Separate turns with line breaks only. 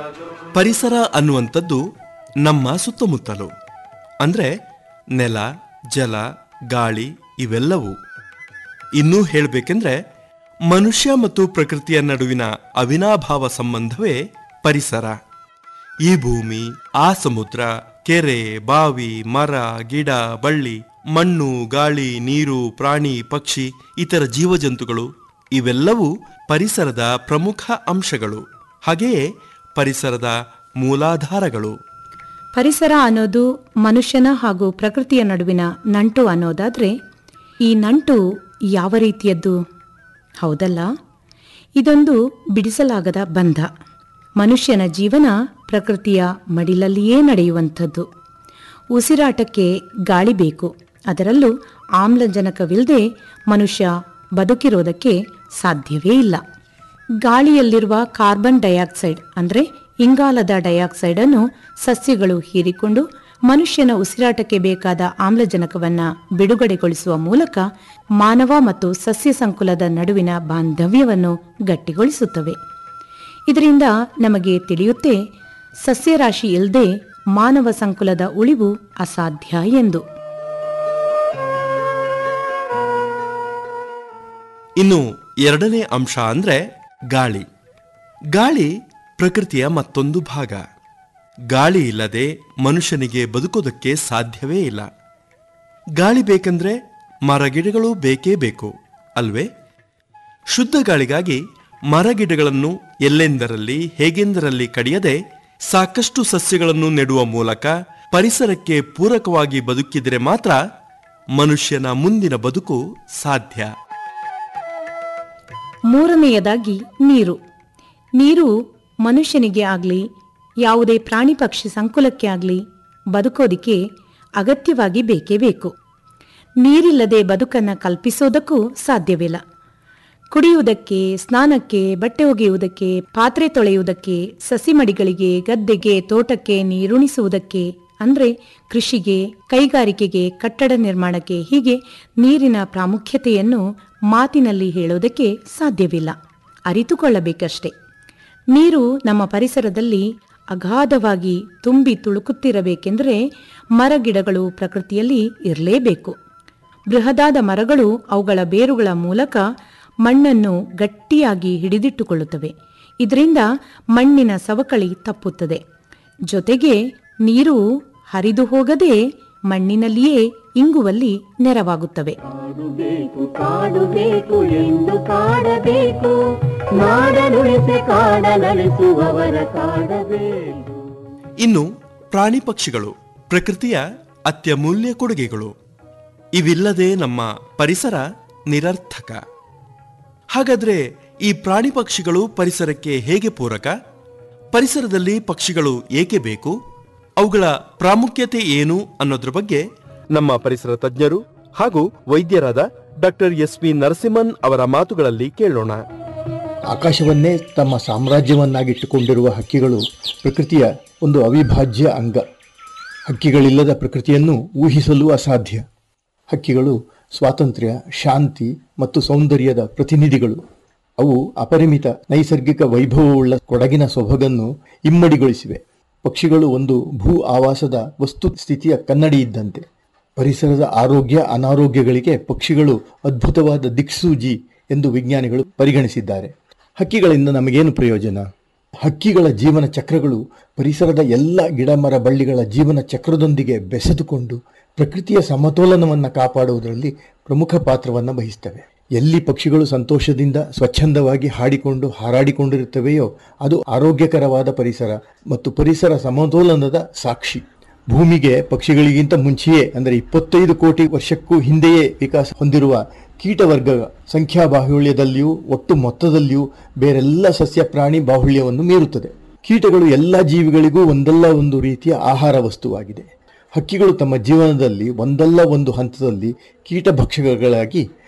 ಪರಿಸರ ಅನ್ನುವಂಥದ್ದು ನಮ್ಮ ಸುತ್ತಮುತ್ತಲು ಅಂದ್ರೆ ನೆಲ ಜಲ ಗಾಳಿ ಇವೆಲ್ಲವೂ ಇನ್ನೂ ಹೇಳಬೇಕೆಂದ್ರೆ ಮನುಷ್ಯ ಮತ್ತು ಪ್ರಕೃತಿಯ ನಡುವಿನ ಅವಿನಾಭಾವ ಸಂಬಂಧವೇ ಪರಿಸರ ಈ ಭೂಮಿ ಆ ಸಮುದ್ರ ಕೆರೆ ಬಾವಿ ಮರ ಗಿಡ ಬಳ್ಳಿ ಮಣ್ಣು ಗಾಳಿ ನೀರು ಪ್ರಾಣಿ ಪಕ್ಷಿ ಇತರ ಜೀವಜಂತುಗಳು ಇವೆಲ್ಲವೂ ಪರಿಸರದ ಪ್ರಮುಖ ಅಂಶಗಳು ಹಾಗೆಯೇ ಪರಿಸರದ ಮೂಲಾಧಾರಗಳು
ಪರಿಸರ ಅನ್ನೋದು ಮನುಷ್ಯನ ಹಾಗೂ ಪ್ರಕೃತಿಯ ನಡುವಿನ ನಂಟು ಅನ್ನೋದಾದ್ರೆ ಈ ನಂಟು ಯಾವ ರೀತಿಯದ್ದು ಹೌದಲ್ಲ ಇದೊಂದು ಬಿಡಿಸಲಾಗದ ಬಂಧ ಮನುಷ್ಯನ ಜೀವನ ಪ್ರಕೃತಿಯ ಮಡಿಲಲ್ಲಿಯೇ ನಡೆಯುವಂಥದ್ದು ಉಸಿರಾಟಕ್ಕೆ ಗಾಳಿ ಬೇಕು ಅದರಲ್ಲೂ ಆಮ್ಲಜನಕವಿಲ್ಲದೆ ಮನುಷ್ಯ ಬದುಕಿರೋದಕ್ಕೆ ಸಾಧ್ಯವೇ ಇಲ್ಲ ಗಾಳಿಯಲ್ಲಿರುವ ಕಾರ್ಬನ್ ಡೈಆಕ್ಸೈಡ್ ಅಂದರೆ ಇಂಗಾಲದ ಡೈಆಕ್ಸೈಡ್ ಅನ್ನು ಸಸ್ಯಗಳು ಹೀರಿಕೊಂಡು ಮನುಷ್ಯನ ಉಸಿರಾಟಕ್ಕೆ ಬೇಕಾದ ಆಮ್ಲಜನಕವನ್ನ ಬಿಡುಗಡೆಗೊಳಿಸುವ ಮೂಲಕ ಮಾನವ ಮತ್ತು ಸಸ್ಯ ಸಂಕುಲದ ನಡುವಿನ ಬಾಂಧವ್ಯವನ್ನು ಗಟ್ಟಿಗೊಳಿಸುತ್ತವೆ ಇದರಿಂದ ನಮಗೆ ತಿಳಿಯುತ್ತೆ ಸಸ್ಯರಾಶಿ ಇಲ್ಲದೆ ಮಾನವ ಸಂಕುಲದ ಉಳಿವು ಅಸಾಧ್ಯ ಎಂದು
ಇನ್ನು ಎರಡನೇ ಅಂಶ ಅಂದ್ರೆ ಗಾಳಿ ಗಾಳಿ ಪ್ರಕೃತಿಯ ಮತ್ತೊಂದು ಭಾಗ ಗಾಳಿ ಇಲ್ಲದೆ ಮನುಷ್ಯನಿಗೆ ಬದುಕೋದಕ್ಕೆ ಸಾಧ್ಯವೇ ಇಲ್ಲ ಗಾಳಿ ಬೇಕಂದ್ರೆ ಮರಗಿಡಗಳು ಬೇಕೇ ಬೇಕು ಅಲ್ವೇ ಶುದ್ಧ ಗಾಳಿಗಾಗಿ ಮರಗಿಡಗಳನ್ನು ಎಲ್ಲೆಂದರಲ್ಲಿ ಹೇಗೆಂದರಲ್ಲಿ ಕಡಿಯದೆ ಸಾಕಷ್ಟು ಸಸ್ಯಗಳನ್ನು ನೆಡುವ ಮೂಲಕ ಪರಿಸರಕ್ಕೆ ಪೂರಕವಾಗಿ ಬದುಕಿದರೆ ಮಾತ್ರ ಮನುಷ್ಯನ ಮುಂದಿನ ಬದುಕು ಸಾಧ್ಯ
ಮೂರನೆಯದಾಗಿ ನೀರು ನೀರು ಮನುಷ್ಯನಿಗೆ ಆಗಲಿ ಯಾವುದೇ ಪ್ರಾಣಿ ಪಕ್ಷಿ ಸಂಕುಲಕ್ಕೆ ಆಗಲಿ ಬದುಕೋದಿಕ್ಕೆ ಅಗತ್ಯವಾಗಿ ಬೇಕೇ ಬೇಕು ನೀರಿಲ್ಲದೆ ಬದುಕನ್ನು ಕಲ್ಪಿಸೋದಕ್ಕೂ ಸಾಧ್ಯವಿಲ್ಲ ಕುಡಿಯುವುದಕ್ಕೆ ಸ್ನಾನಕ್ಕೆ ಬಟ್ಟೆ ಒಗೆಯುವುದಕ್ಕೆ ಪಾತ್ರೆ ತೊಳೆಯುವುದಕ್ಕೆ ಸಸಿಮಡಿಗಳಿಗೆ ಗದ್ದೆಗೆ ತೋಟಕ್ಕೆ ನೀರುಣಿಸುವುದಕ್ಕೆ ಅಂದ್ರೆ ಕೃಷಿಗೆ ಕೈಗಾರಿಕೆಗೆ ಕಟ್ಟಡ ನಿರ್ಮಾಣಕ್ಕೆ ಹೀಗೆ ನೀರಿನ ಪ್ರಾಮುಖ್ಯತೆಯನ್ನು ಮಾತಿನಲ್ಲಿ ಹೇಳೋದಕ್ಕೆ ಸಾಧ್ಯವಿಲ್ಲ ಅರಿತುಕೊಳ್ಳಬೇಕಷ್ಟೆ ನೀರು ನಮ್ಮ ಪರಿಸರದಲ್ಲಿ ಅಗಾಧವಾಗಿ ತುಂಬಿ ತುಳುಕುತ್ತಿರಬೇಕೆಂದರೆ ಮರಗಿಡಗಳು ಪ್ರಕೃತಿಯಲ್ಲಿ ಇರಲೇಬೇಕು ಬೃಹದಾದ ಮರಗಳು ಅವುಗಳ ಬೇರುಗಳ ಮೂಲಕ ಮಣ್ಣನ್ನು ಗಟ್ಟಿಯಾಗಿ ಹಿಡಿದಿಟ್ಟುಕೊಳ್ಳುತ್ತವೆ ಇದರಿಂದ ಮಣ್ಣಿನ ಸವಕಳಿ ತಪ್ಪುತ್ತದೆ ಜೊತೆಗೆ ನೀರು ಹರಿದು ಹೋಗದೆ ಮಣ್ಣಿನಲ್ಲಿಯೇ ಇಂಗುವಲ್ಲಿ ನೆರವಾಗುತ್ತವೆ
ಕಾಡುಬೇಕು ಕಾಡುಬೇಕು ಎಂದು ಕಾಡಬೇಕು ನಾಡನುಳಿಸಿ ಕಾಡಲಳಿಸುವವರ ಕಾಡಬೇಕು
ಇನ್ನು ಪ್ರಾಣಿ ಪಕ್ಷಿಗಳು ಪ್ರಕೃತಿಯ ಅತ್ಯಮೂಲ್ಯ ಕೊಡುಗೆಗಳು ಇವಿಲ್ಲದೆ ನಮ್ಮ ಪರಿಸರ ನಿರರ್ಥಕ ಹಾಗಾದ್ರೆ ಈ ಪ್ರಾಣಿ ಪಕ್ಷಿಗಳು ಪರಿಸರಕ್ಕೆ ಹೇಗೆ ಪೂರಕ ಪರಿಸರದಲ್ಲಿ ಪಕ್ಷಿಗಳು ಏಕೆ ಬೇಕು ಅವುಗಳ ಪ್ರಾಮುಖ್ಯತೆ ಏನು ಅನ್ನೋದ್ರ ಬಗ್ಗೆ ನಮ್ಮ ಪರಿಸರ ತಜ್ಞರು ಹಾಗೂ ವೈದ್ಯರಾದ ಡಾಕ್ಟರ್ ಎಸ್ ವಿ ನರಸಿಂಹನ್ ಅವರ ಮಾತುಗಳಲ್ಲಿ ಕೇಳೋಣ
ಆಕಾಶವನ್ನೇ ತಮ್ಮ ಸಾಮ್ರಾಜ್ಯವನ್ನಾಗಿಟ್ಟುಕೊಂಡಿರುವ ಹಕ್ಕಿಗಳು ಪ್ರಕೃತಿಯ ಒಂದು ಅವಿಭಾಜ್ಯ ಅಂಗ ಹಕ್ಕಿಗಳಿಲ್ಲದ ಪ್ರಕೃತಿಯನ್ನು ಊಹಿಸಲು ಅಸಾಧ್ಯ ಹಕ್ಕಿಗಳು ಸ್ವಾತಂತ್ರ್ಯ ಶಾಂತಿ ಮತ್ತು ಸೌಂದರ್ಯದ ಪ್ರತಿನಿಧಿಗಳು ಅವು ಅಪರಿಮಿತ ನೈಸರ್ಗಿಕ ವೈಭವವುಳ್ಳ ಕೊಡಗಿನ ಸೊಬಗನ್ನು ಇಮ್ಮಡಿಗೊಳಿಸಿವೆ ಪಕ್ಷಿಗಳು ಒಂದು ಭೂ ಆವಾಸದ ವಸ್ತು ಸ್ಥಿತಿಯ ಕನ್ನಡಿ ಇದ್ದಂತೆ ಪರಿಸರದ ಆರೋಗ್ಯ ಅನಾರೋಗ್ಯಗಳಿಗೆ ಪಕ್ಷಿಗಳು ಅದ್ಭುತವಾದ ದಿಕ್ಸೂಜಿ ಎಂದು ವಿಜ್ಞಾನಿಗಳು ಪರಿಗಣಿಸಿದ್ದಾರೆ ಹಕ್ಕಿಗಳಿಂದ ನಮಗೇನು ಪ್ರಯೋಜನ ಹಕ್ಕಿಗಳ ಜೀವನ ಚಕ್ರಗಳು ಪರಿಸರದ ಎಲ್ಲ ಗಿಡಮರ ಬಳ್ಳಿಗಳ ಜೀವನ ಚಕ್ರದೊಂದಿಗೆ ಬೆಸೆದುಕೊಂಡು ಪ್ರಕೃತಿಯ ಸಮತೋಲನವನ್ನು ಕಾಪಾಡುವುದರಲ್ಲಿ ಪ್ರಮುಖ ಪಾತ್ರವನ್ನು ವಹಿಸ್ತವೆ ಎಲ್ಲಿ ಪಕ್ಷಿಗಳು ಸಂತೋಷದಿಂದ ಸ್ವಚ್ಛಂದವಾಗಿ ಹಾಡಿಕೊಂಡು ಹಾರಾಡಿಕೊಂಡಿರುತ್ತವೆಯೋ ಅದು ಆರೋಗ್ಯಕರವಾದ ಪರಿಸರ ಮತ್ತು ಪರಿಸರ ಸಮತೋಲನದ ಸಾಕ್ಷಿ ಭೂಮಿಗೆ ಪಕ್ಷಿಗಳಿಗಿಂತ ಮುಂಚೆಯೇ ಅಂದರೆ ಇಪ್ಪತ್ತೈದು ಕೋಟಿ ವರ್ಷಕ್ಕೂ ಹಿಂದೆಯೇ ವಿಕಾಸ ಹೊಂದಿರುವ ಕೀಟವರ್ಗ ಸಂಖ್ಯಾ ಬಾಹುಳ್ಯದಲ್ಲಿಯೂ ಒಟ್ಟು ಮೊತ್ತದಲ್ಲಿಯೂ ಬೇರೆಲ್ಲ ಸಸ್ಯ ಪ್ರಾಣಿ ಬಾಹುಳ್ಯವನ್ನು ಮೀರುತ್ತದೆ ಕೀಟಗಳು ಎಲ್ಲ ಜೀವಿಗಳಿಗೂ ಒಂದಲ್ಲ ಒಂದು ರೀತಿಯ ಆಹಾರ ವಸ್ತುವಾಗಿದೆ ಹಕ್ಕಿಗಳು ತಮ್ಮ ಜೀವನದಲ್ಲಿ ಒಂದಲ್ಲ ಒಂದು ಹಂತದಲ್ಲಿ ಕೀಟಭಕ್ಷಕಗಳಾಗಿ